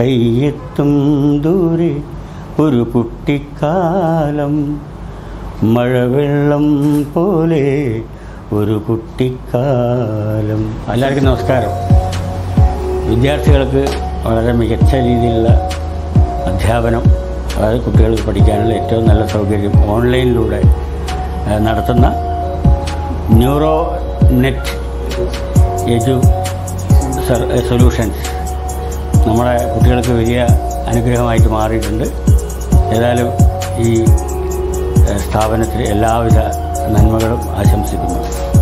കയ്യെത്തും ദൂരെ ഒരു കുട്ടിക്കാലം മഴവെള്ളം പോലെ ഒരു കുട്ടിക്കാലം എല്ലാവർക്കും നമസ്കാരം വിദ്യാർത്ഥികൾക്ക് വളരെ മികച്ച രീതിയിലുള്ള അധ്യാപനം അതായത് കുട്ടികൾക്ക് പഠിക്കാനുള്ള ഏറ്റവും നല്ല സൗകര്യം ഓൺലൈനിലൂടെ ഏഹ്, നടത്തുന്ന ന്യൂറോ നെറ്റ് എജു സൊല്യൂഷൻസ് നമ്മുടെ കുട്ടികൾക്ക് വലിയ അനുഗ്രഹമായിട്ട് മാറിയിട്ടുണ്ട് ഏതായാലും ഈ ഏഹ്, സ്ഥാപനത്തിൽ എല്ലാവിധ നന്മകളും ആശംസിക്കുന്നു